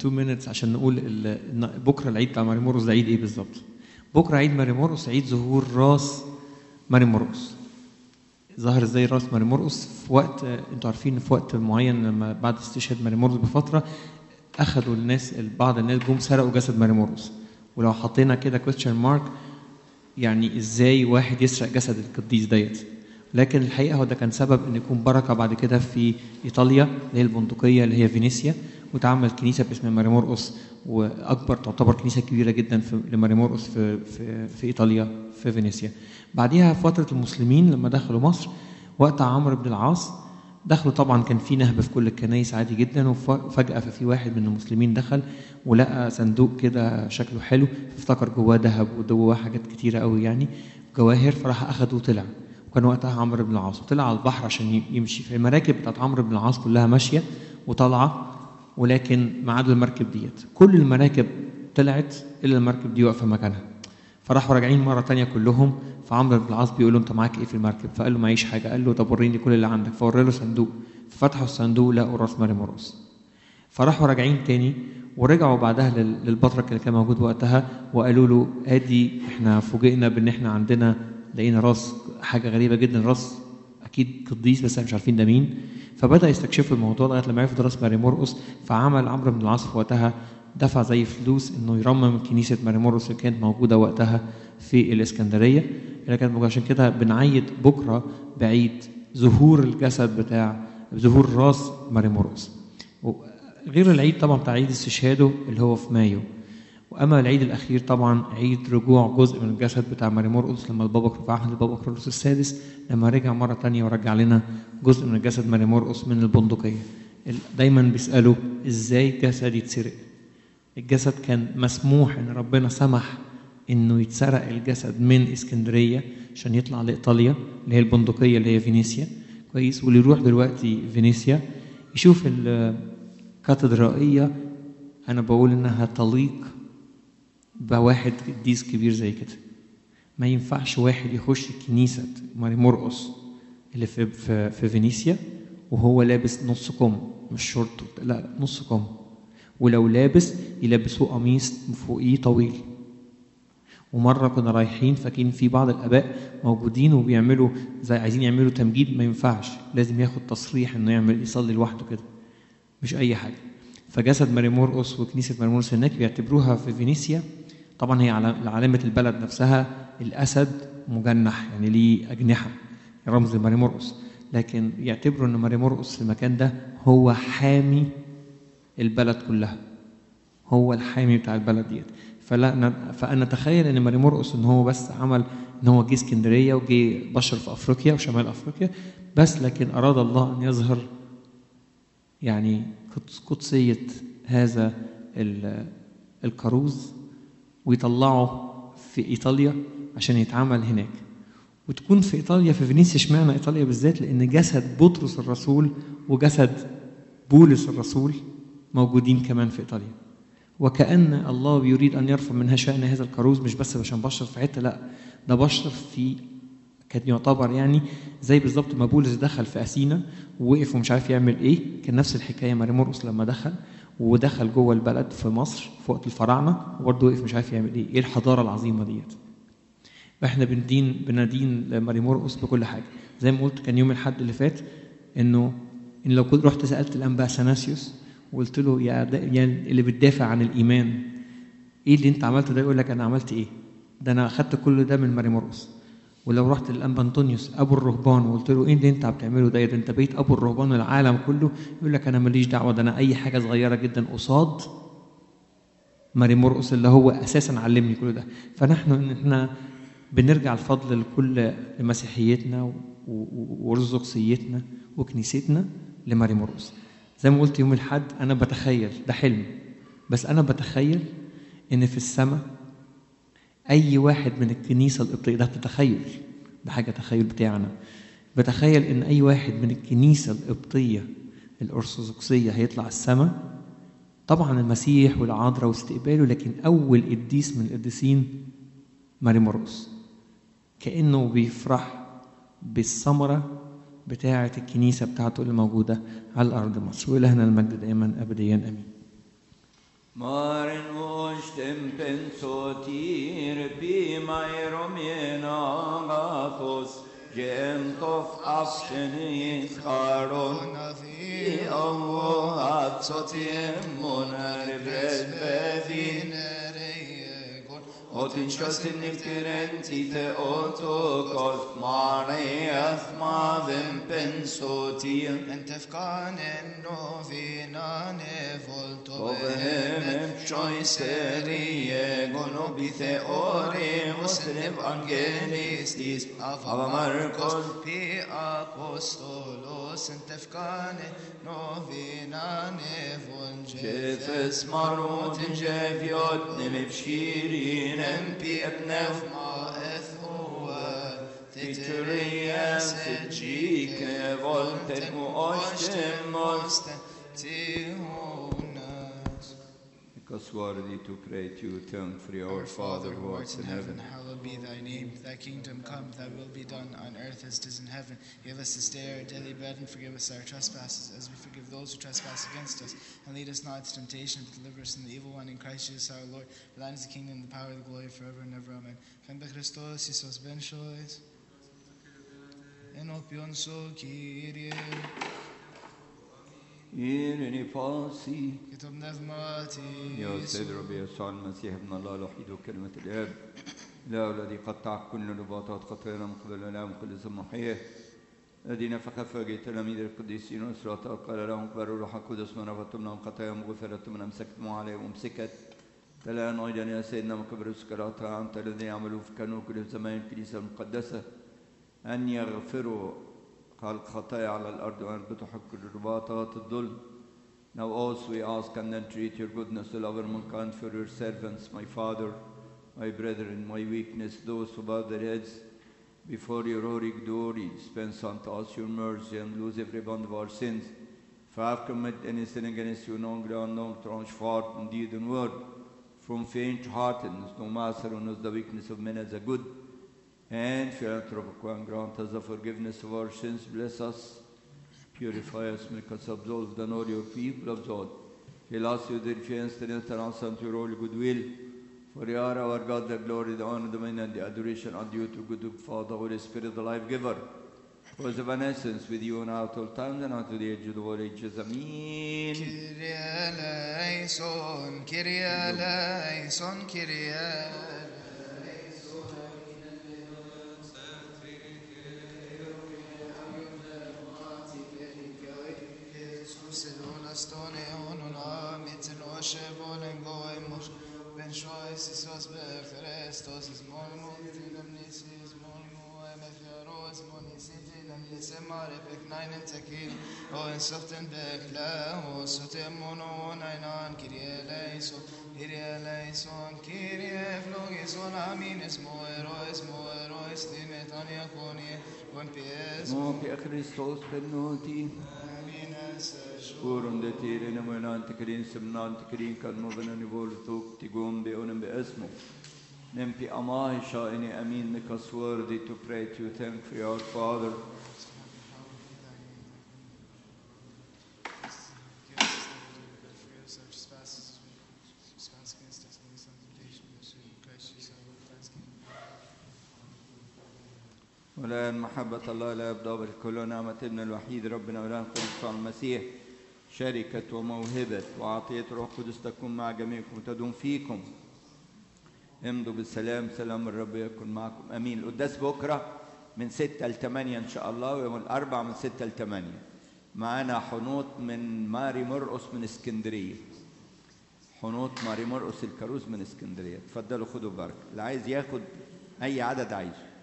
2 minutes عشان نقول ال- بكره العيد بتاع ماري مرقس ده عيد ايه بالظبط بكره عيد ماري مرقس عيد ظهور راس ماري مرقس ظهر ازاي راس ماري مرقس في وقت انتوا عارفين إن في وقت معين لما بعد استشهاد ماري مرقس بفتره اخذوا الناس بعض الناس جم سرقوا جسد ماري مرقس ولو حطينا كده كويستشن مارك يعني ازاي واحد يسرق جسد القديس ديت لكن الحقيقه هو ده كان سبب ان يكون بركه بعد كده في ايطاليا اللي هي البندقيه اللي هي فينيسيا وتعمل كنيسه باسم ماري مرقس واكبر تعتبر كنيسه كبيره جدا في لماري مرقس في في في ايطاليا في فينيسيا بعديها فتره المسلمين لما دخلوا مصر وقت عمرو بن العاص دخلوا طبعا كان في نهب في كل الكنايس عادي جدا وفجاه ففي واحد من المسلمين دخل ولقى صندوق كده شكله حلو افتكر جواه ذهب وجواه حاجات كتيره قوي يعني جواهر فراح اخده وطلع وكان وقتها عمرو بن العاص وطلع على البحر عشان يمشي في المراكب بتاعت عمرو بن العاص كلها ماشيه وطالعه ولكن ما عدا المركب ديت كل المراكب طلعت الا المركب دي واقفه مكانها فراحوا راجعين مره تانية كلهم فعمرو بن العاص بيقول له انت معاك ايه في المركب فقال له معيش حاجه قال له طب وريني كل اللي عندك فورى له صندوق ففتحوا الصندوق لقوا راس ماري مرقس فراحوا راجعين تاني ورجعوا بعدها لل- للبطرك اللي كان موجود وقتها وقالوا له ادي احنا فوجئنا بان احنا عندنا لقينا راس حاجه غريبه جدا راس اكيد قديس بس احنا مش عارفين ده مين فبدا يستكشفوا الموضوع لغايه لما عرفوا ده راس ماري مرقس فعمل عمرو بن العاص في وقتها دفع زي فلوس انه يرمم كنيسه ماري مرقس اللي كانت موجوده وقتها في الاسكندريه اللي كانت موجوده عشان كده بنعيد بكره بعيد ظهور الجسد بتاع ظهور راس ماري مرقس غير العيد طبعا بتاع عيد استشهاده اللي هو في مايو واما العيد الاخير طبعا عيد رجوع جزء من الجسد بتاع ماري مرقس لما البابا في عهد البابا كرولوس السادس لما رجع مره تانية ورجع لنا جزء من جسد ماري مرقس من البندقيه دايما بيسالوا ازاي جسد يتسرق الجسد كان مسموح ان ربنا سمح انه يتسرق الجسد من اسكندريه عشان يطلع لايطاليا اللي هي البندقيه اللي هي فينيسيا كويس واللي يروح دلوقتي فينيسيا يشوف الكاتدرائيه انا بقول انها تليق بواحد قديس كبير زي كده ما ينفعش واحد يخش كنيسه ماري مرقس اللي في في, في فينيسيا وهو لابس نص كم مش شورت لا لا نص كم ولو لابس يلبسوه قميص فوقيه طويل ومره كنا رايحين فاكرين في بعض الاباء موجودين وبيعملوا زي عايزين يعملوا تمجيد ما ينفعش لازم ياخد تصريح انه يعمل يصلي لوحده كده مش اي حاجه فجسد ماري مرقس وكنيسه ماري مرقس هناك بيعتبروها في فينيسيا طبعا هي على علامه البلد نفسها الاسد مجنح يعني ليه اجنحه رمز ماري مرقس لكن يعتبروا ان ماري مرقس في المكان ده هو حامي البلد كلها هو الحامي بتاع البلد ديت فلا فانا اتخيل ان ماري مرقس ان هو بس عمل ان هو جه اسكندريه وجه بشر في افريقيا وشمال افريقيا بس لكن اراد الله ان يظهر يعني قدسيه هذا الكروز ويطلعه في ايطاليا عشان يتعمل هناك وتكون في ايطاليا في فينيسيا اشمعنى ايطاليا بالذات لان جسد بطرس الرسول وجسد بولس الرسول موجودين كمان في ايطاليا وكأن الله يريد أن يرفع منها شأن هذا الكروز مش بس عشان بشر في حتة لا ده بشر في كان يعتبر يعني زي بالظبط ما بولس دخل في أثينا ووقف ومش عارف يعمل إيه كان نفس الحكاية ماري مرقس لما دخل ودخل جوه البلد في مصر في وقت الفراعنة وبرضه وقف مش عارف يعمل إيه إيه الحضارة العظيمة ديت فإحنا بندين بندين ماري مرقس بكل حاجة زي ما قلت كان يوم الحد اللي فات إنه إن لو كنت رحت سألت الأنبا ساناسيوس وقلت له يا يعني اللي بتدافع عن الايمان ايه اللي انت عملته ده يقول لك انا عملت ايه ده انا اخدت كل ده من ماري مرقس ولو رحت للانبا انطونيوس ابو الرهبان وقلت له ايه اللي انت بتعمله ده, ده انت بقيت ابو الرهبان العالم كله يقول لك انا ماليش دعوه ده انا اي حاجه صغيره جدا قصاد ماري مرقس اللي هو اساسا علمني كل ده فنحن احنا بنرجع الفضل لكل مسيحيتنا وارثوذكسيتنا وكنيستنا لماري مرقس زي ما قلت يوم الحد انا بتخيل ده حلم بس انا بتخيل ان في السماء اي واحد من الكنيسه القبطيه ده تتخيل ده حاجه تخيل بتاعنا بتخيل ان اي واحد من الكنيسه القبطيه الارثوذكسيه هيطلع السماء طبعا المسيح والعذراء واستقباله لكن اول قديس من القديسين ماري مرقس كانه بيفرح بالثمره بتاعة الكنيسة بتاعته اللي موجودة على الأرض مصر وإلهنا المجد دائما أبديا أمين Maren ostem pensotir pi mairomena gathos gentof aften charon i awo atsotim monar bresbedin Otin chosin niftiren tite otokos Marias mavim pensotir أنت فكان النوفينا نفولتو Ovehem choiserie gono bithe ore muslim angelistis Ava Marcos بي أبوستولوس أنت فكان نوفينا نفولجي Jefes marot jeviot nemevshirin empi etnef ما إثهو Titurien sejike voltet mu oshtem most مستتيهونس Because worthy to pray to you, turn for Our our Father who art in heaven. hallowed be thy name. Thy kingdom come, thy will be done on earth as it is in heaven. Give us this day our daily bread and forgive us our trespasses as we forgive those who trespass against us. And lead us not into temptation, but deliver us from the evil one in Christ Jesus our Lord. For thine is the kingdom, the power, the glory forever and ever. Amen. Fembe Christos, Isos ben shois. Enopion so Kyrie. إيرني فاسي كتب نفماتي. يا سيد ربي يسوع المسيح ابن الله الوحيد وكلمة الآب لا الذي قطع كل نباطات خطايانا من قبل الآب كل ثم حياه الذي نفخ في تلاميذ القديسين وإسراء قال لهم قبلوا الروح القدس من رفضتم لهم خطاياهم غفرت من أمسكتم عليهم ومسكت تلان أيضا يا سيدنا مقبر سكراتها أنت الذي يعملوا في كانوا كل زمان الكنيسة المقدسة أن يغفروا الخطايا على الأرض وأن بتحق الرباطات الظلم Now also we ask and entreat your goodness, O lover mankind, for your servants, my father, my brethren, my weakness, those who bow their heads before your holy glory. Dispense unto us your mercy and lose every bond of our sins. For I have committed any sin against you, known, unknown, transfart in deed and word. From faint-heartedness, no master who knows the weakness of men as a good and philanthropic one, grant us the forgiveness of our sins, bless us, purify us, make us absolved, and all your people absolved. Fill us with your chance, strength, and answer to your holy goodwill. For you are our God, the glory, the honor, the dominion, and the adoration are due to good Father, Holy Spirit, the life giver. Who is of an essence with you now at all times and unto the age of the world ages. Amen. Kyrie eleison, Kyrie eleison, Kyrie Stone onuna mitten oshe volen goemos ben shois isos be Christos is mon multinam nisis mon moem etheros mon isitinam lisemare pek neinen tekin o en soften bek la o sotem mono nainan kirie leison kirie leison kirie flogison amines moerois moerois timetania konie kon pies Moke Christos benoti. amines Orum de tirene moenante krin semnante krin kan movenen i vår tok till gombe onem be esmo. Nempi amahi shaini amin make us worthy to pray to you. Thank for your Father. والآن محبة الله لا يبدأ بالكل ونعمة ابن الوحيد ربنا والآن قدس على المسيح شركة وموهبة وعطية روح قدس تكون مع جميعكم وتدوم فيكم امضوا بالسلام سلام الرب يكن معكم امين القداس بكره من 6 ل 8 ان شاء الله ويوم الاربعاء من 6 ل 8 معانا حنوط من ماري مرقس من اسكندريه حنوط ماري مرقس الكاروز من اسكندريه اتفضلوا خدوا بركه اللي عايز ياخد اي عدد عايزه